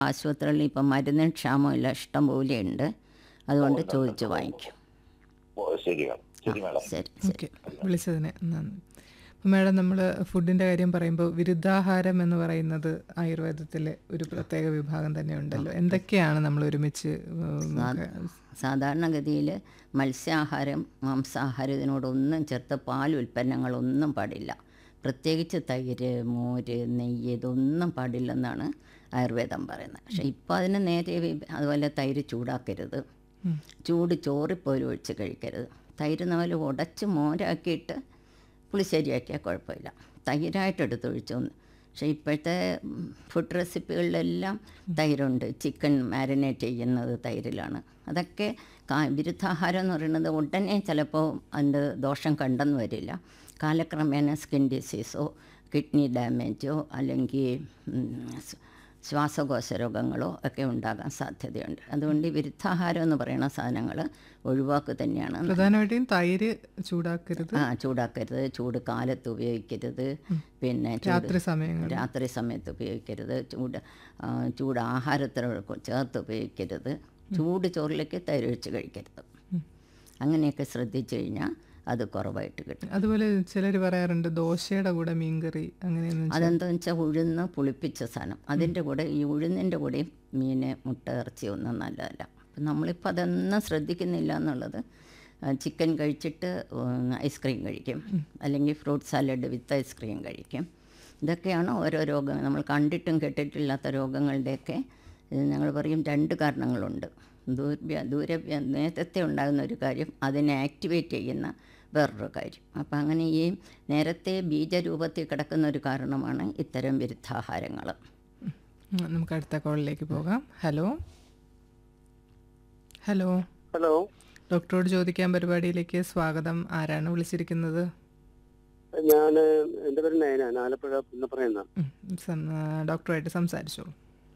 ആശുപത്രികളിൽ ഇപ്പം മരുന്നിന് ക്ഷാമമില്ല ഇഷ്ടം പോലെ ഉണ്ട് അതുകൊണ്ട് ചോദിച്ചു വാങ്ങിക്കും ഓ ശരി മാഡം ശരി മാഡം ശരി ശരി ഓക്കെ വിളിച്ചതിന് നന്ദി അപ്പം മാഡം നമ്മൾ ഫുഡിൻ്റെ കാര്യം പറയുമ്പോൾ വിരുദ്ധാഹാരം എന്ന് പറയുന്നത് ആയുർവേദത്തിലെ ഒരു പ്രത്യേക വിഭാഗം തന്നെ ഉണ്ടല്ലോ എന്തൊക്കെയാണ് നമ്മൾ ഒരുമിച്ച് ഉം, ഒക്കെ- സാധാരണഗതിയിൽ മത്സ്യാഹാരം മാംസാഹാരം ഇതിനോടൊന്നും ചേർത്ത് പാൽ ഉൽപ്പന്നങ്ങളൊന്നും പാടില്ല പ്രത്യേകിച്ച് തൈര് മോര് നെയ്യ് ഇതൊന്നും പാടില്ലെന്നാണ് ആയുർവേദം പറയുന്നത് പക്ഷേ ഇപ്പോൾ അതിന് നേരെ വി- അതുപോലെ തൈര് ചൂടാക്കരുത് ചൂട് ചോറിപ്പോലും ഒഴിച്ച് കഴിക്കരുത് തൈര് നമ്മൾ ഉടച്ച് മോരാക്കിയിട്ട് പുളിശ്ശേരിയാക്കിയാൽ കുഴപ്പമില്ല തൈരായിട്ട് എടുത്തൊഴിച്ചു പക്ഷേ ഇപ്പോഴത്തെ ഫുഡ് റെസിപ്പികളിലെല്ലാം തൈരുണ്ട് ചിക്കൻ മാരിനേറ്റ് ചെയ്യുന്നത് തൈരിലാണ് അതൊക്കെ കാ വിരുദ്ധാഹാരം എന്ന് പറയുന്നത് ഉടനെ ചിലപ്പോൾ അതിൻ്റെ ദോഷം കണ്ടെന്ന് വരില്ല കാലക്രമേണ സ്കിൻ ഡിസീസോ കിഡ്നി ഡാമേജോ അല്ലെങ്കിൽ ഉം, സ് ശ്വാസകോശ രോഗങ്ങളോ ഒക്കെ ഉണ്ടാകാൻ സാധ്യതയുണ്ട് അതുകൊണ്ട് ഈ വിരുദ്ധാഹാരം എന്ന് പറയുന്ന സാധനങ്ങൾ ഒഴിവാക്കുക തന്നെയാണ് പ്രധാനമായിട്ടും തൈര് ചൂടാക്കരുത് ആ ചൂടാക്കരുത് ചൂട് കാലത്ത് ഉപയോഗിക്കരുത് പിന്നെ ചൂട് രാത്രി സമയങ്ങൾ രാത്രി സമയത്ത് ഉപയോഗിക്കരുത് ചൂട് ആ, ചൂട് ആഹാരത്തിനോട് ചേർത്ത് ഉപയോഗിക്കരുത് ചൂട് ചോറിലേക്ക് തൈരൊഴിച്ച് കഴിക്കരുത് അങ്ങനെയൊക്കെ ശ്രദ്ധിച്ചു കഴിഞ്ഞാൽ അത് കുറവായിട്ട് കിട്ടും അതുപോലെ ചിലർ പറയാറുണ്ട് ദോശയുടെ കൂടെ മീൻകറി അങ്ങനെയൊന്നും ചെ- അതെന്താണെന്ന് വെച്ചാൽ ഉഴുന്ന് പുളിപ്പിച്ച സാധനം അതിൻ്റെ കൂടെ ഈ ഉഴുന്നിൻ്റെ കൂടെയും മീൻ മുട്ട ഇറച്ചി ഒന്നും നല്ലതല്ല അപ്പം നമ്മളിപ്പോൾ അതൊന്നും ശ്രദ്ധിക്കുന്നില്ല എന്നുള്ളത് ആ, ചിക്കൻ കഴിച്ചിട്ട് ഉം, ഐസ്ക്രീം കഴിക്കും അല്ലെങ്കിൽ ഫ്രൂട്ട് സാലഡ് വിത്ത് ഐസ്ക്രീം കഴിക്കും ഇതൊക്കെയാണ് ഓരോ രോഗങ്ങൾ നമ്മൾ കണ്ടിട്ടും കേട്ടിട്ടില്ലാത്ത രോഗങ്ങളുടെയൊക്കെ ഇത് ഞങ്ങൾ പറയും രണ്ട് കാരണങ്ങളുണ്ട് ദൂര ദൂര നേരത്തെ ഉണ്ടാകുന്ന ഒരു കാര്യം അതിനെ ആക്ടിവേറ്റ് ചെയ്യുന്ന വേറൊരു കാര്യം അപ്പം അങ്ങനെ ഈ നേരത്തെ ബീജരൂപത്തിൽ കിടക്കുന്ന ഒരു കാരണമാണ് ഇത്തരം വിരുദ്ധാഹാരങ്ങൾ ഉം, നമുക്ക് അടുത്ത കോളിലേക്ക് പോകാം ഹലോ ഹലോ ഹലോ ഡോക്ടറോട് ചോദിക്കാൻ പരിപാടിയിലേക്ക് സ്വാഗതം ആരാണ് വിളിച്ചിരിക്കുന്നത് ഞാൻ എൻ്റെ പേര് നയനാണ് ആലപ്പുഴ പുന്നപ്പറയുന്ന ഉം, സം- ആ, ഡോക്ടറുമായിട്ട് സംസാരിച്ചോളൂ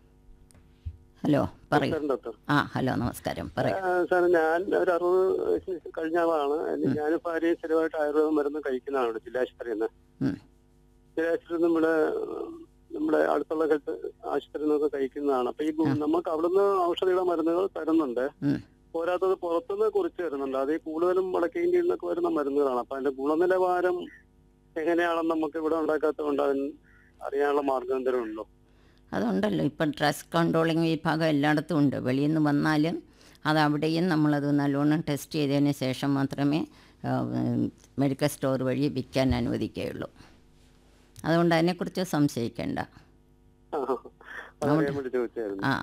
ഹലോ പറയൂ ഡോക്ടർ ആ ഹലോ നമസ്കാരം പറയൂ സാർ ഞാൻ ഒരു അറുപത് വയസ്സിന് കഴിഞ്ഞ ആളാണ് ഞാൻ ഭാര്യയും സ്ഥിരമായിട്ട് ആയുർവേദ മരുന്ന് കഴിക്കുന്നതാണ് ജില്ലാശുപത്രിയിൽ നിന്ന് ഉം. ജില്ലാശുപത്രിയിൽ നിന്ന് നമ്മുടെ നമ്മുടെ അടുത്തുള്ള ഹെൽത്ത് ആശുപത്രിയിൽ നിന്നൊക്കെ കഴിക്കുന്നതാണ് അപ്പൊ ഈ ഗു- നമുക്ക് അവിടുന്ന് ഔഷധിയുടെ മരുന്നുകൾ തരുന്നുണ്ട് ഉം. പോരാത്തത് പുറത്തുനിന്ന് കുറിച്ച് തരുന്നുണ്ട് അത് ഈ കൂടുതലും വടക്കേ ഇന്ത്യയിൽ നിന്നൊക്കെ വരുന്ന മരുന്നുകളാണ് അപ്പൊ അതിന്റെ ഗുണനിലവാരം എങ്ങനെയാണെന്ന് നമുക്ക് ഇവിടെ ഉണ്ടാക്കാത്തതുകൊണ്ട് അതിന് അറിയാനുള്ള മാർഗം എന്തെങ്കിലും ഉണ്ടോ അതുണ്ടല്ലോ ഇപ്പം ഡ്രസ് കൺട്രോളിങ് വിഭാഗം എല്ലായിടത്തും ഉണ്ട് വെളിയിൽ നിന്ന് വന്നാലും അത് അവിടെയും നമ്മളത് നല്ലോണം ടെസ്റ്റ് ചെയ്തതിന് ശേഷം മാത്രമേ ആ, ഉം, മെഡിക്കൽ സ്റ്റോർ വഴി വിൽക്കാൻ അനുവദിക്കുകയുള്ളൂ അതുകൊണ്ട് അതിനെക്കുറിച്ച് സംശയിക്കേണ്ട ആ, അതറിയാൻ വേണ്ടി ചോദിച്ചായിരുന്നു ആ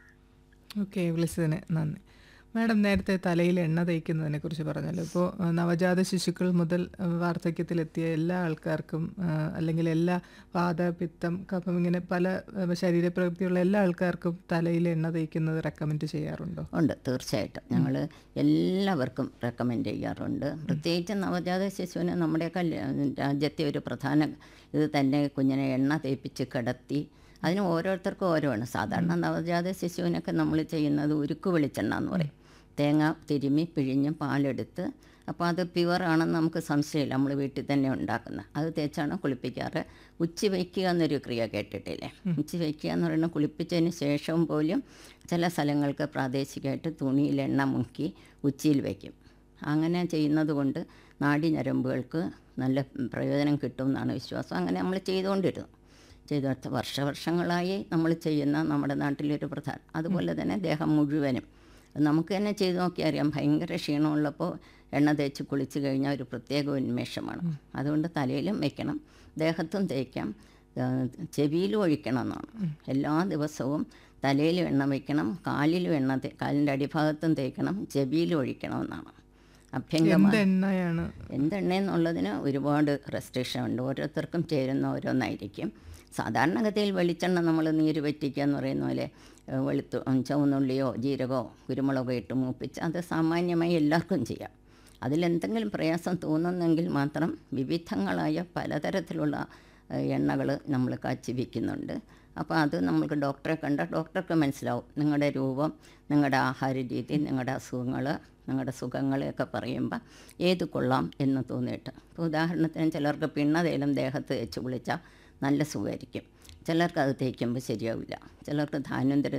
ഓക്കെ വിളിച്ചതിന് നന്ദി മാഡം നേരത്തെ തലയിൽ എണ്ണ തേക്കുന്നതിനെ കുറിച്ച് പറഞ്ഞല്ലോ ഇപ്പോൾ നവജാത ശിശുക്കൾ മുതൽ ആ, വാർദ്ധക്യത്തിലെത്തിയ എല്ലാ ആൾക്കാർക്കും ആ, അല്ലെങ്കിൽ എല്ലാ വാത പിത്തം കഫം ഇങ്ങനെ പല ആ, ശരീരപ്രവൃത്തിയുള്ള എല്ലാ ആൾക്കാർക്കും തലയിൽ എണ്ണ തേക്കുന്നത് റെക്കമെൻഡ് ചെയ്യാറുണ്ടോ ഉണ്ട് തീർച്ചയായിട്ടും ഞങ്ങൾ എല്ലാവർക്കും റെക്കമെൻഡ് ചെയ്യാറുണ്ട് പ്രത്യേകിച്ച് നവജാത ശിശുവിന് നമ്മുടെയൊക്കെ ല- രാജ്യത്തെ ഒരു പ്രധാന ഇത് തന്നെ കുഞ്ഞിനെ എണ്ണ തേപ്പിച്ച് കിടത്തി അതിന് ഓരോരുത്തർക്കും ഓരോആണ് സാധാരണ നവജാത ശിശുവിനൊക്കെ നമ്മൾ ചെയ്യുന്നത് ഉരുക്ക് വെളിച്ചെണ്ണ എന്ന് പറയും തേങ്ങ തിരുമ്മി പിഴിഞ്ഞ് പാലെടുത്ത് അപ്പോൾ അത് പ്യുവർ ആണെന്ന് നമുക്ക് സംശയമില്ല നമ്മൾ വീട്ടിൽ തന്നെ ഉണ്ടാക്കുന്നത് അത് തേച്ചാണ് കുളിപ്പിക്കാറ് ഉച്ചി വയ്ക്കുക എന്നൊരു ക്രിയ കേട്ടിട്ടില്ലേ ഉച്ചി വയ്ക്കുക എന്ന് പറയുന്നത് കുളിപ്പിച്ചതിന് ശേഷം പോലും ചില സ്ഥലങ്ങൾക്ക് പ്രാദേശികമായിട്ട് തുണിയിൽ എണ്ണ മുക്കി ഉച്ചിയിൽ വയ്ക്കും അങ്ങനെ ചെയ്യുന്നത് കൊണ്ട് നാഡി ഞരമ്പുകൾക്ക് നല്ല പ്രയോജനം കിട്ടും എന്നാണ് വിശ്വാസം അങ്ങനെ നമ്മൾ ചെയ്തുകൊണ്ടിരുന്നു ചെയ്ത വർഷവർഷങ്ങളായി നമ്മൾ ചെയ്യുന്ന നമ്മുടെ നാട്ടിലൊരു പ്രധാന അതുപോലെ തന്നെ ദേഹം മുഴുവനും നമുക്ക് തന്നെ ചെയ്തു നോക്കിയാൽ അറിയാം ഭയങ്കര ക്ഷീണമുള്ളപ്പോൾ എണ്ണ തേച്ച് കുളിച്ച് കഴിഞ്ഞാൽ ഒരു പ്രത്യേക ഉന്മേഷമാണ് അതുകൊണ്ട് തലയിലും വെക്കണം ദേഹത്തും തേക്കാം ആ, ചെവിയിലും ഒഴിക്കണം എന്നാണ് എല്ലാ ദിവസവും തലയിലും എണ്ണ വയ്ക്കണം കാലിലും എണ്ണ തേ കാലിൻ്റെ അടിഭാഗത്തും തേക്കണം ചെവിയിലും ഒഴിക്കണം എന്നാണ് അഭ്യംഗമാണ് എന്ത് എണ്ണയാണ് എന്തെണ്ണയെന്നുള്ളതിന് ഒരുപാട് റെസ്ട്രിക്ഷൻ ഉണ്ട് ഓരോരുത്തർക്കും ചേരുന്ന ഓരോന്നായിരിക്കും സാധാരണഗതിയിൽ വെളിച്ചെണ്ണ നമ്മൾ നീര് വറ്റിക്കുക എന്ന് പറയുന്ന പോലെ ഏഹ്, വെളുത്തു ഉം, ചുവന്നുള്ളിയോ ജീരകമോ കുരുമുളകോ ഇട്ട് മൂപ്പിച്ച് അത് സാമാന്യമായി എല്ലാവർക്കും ചെയ്യാം അതിലെന്തെങ്കിലും പ്രയാസം തോന്നുന്നെങ്കിൽ മാത്രം വിവിധങ്ങളായ പലതരത്തിലുള്ള എണ്ണകൾ നമ്മൾ കാച്ചി വയ്ക്കുന്നുണ്ട് അപ്പോൾ അത് നമുക്ക് ഡോക്ടറെ കണ്ട ഡോക്ടർക്ക് മനസ്സിലാവും നിങ്ങളുടെ രൂപം നിങ്ങളുടെ ആഹാര രീതി നിങ്ങളുടെ അസുഖങ്ങൾ നിങ്ങളുടെ സുഖങ്ങളെയൊക്കെ പറയുമ്പോൾ ഏത് കൊള്ളാം എന്ന് തോന്നിയിട്ട് ഇപ്പോൾ ഉദാഹരണത്തിന് ചിലർക്ക് പിണ്ണതേലും ദേഹത്ത് വെച്ച് വിളിച്ചാൽ നല്ല സുഖമായിരിക്കും ചിലർക്ക് അത് തേക്കുമ്പോൾ ശരിയാവില്ല ചിലർക്ക് ധാന്വന്തര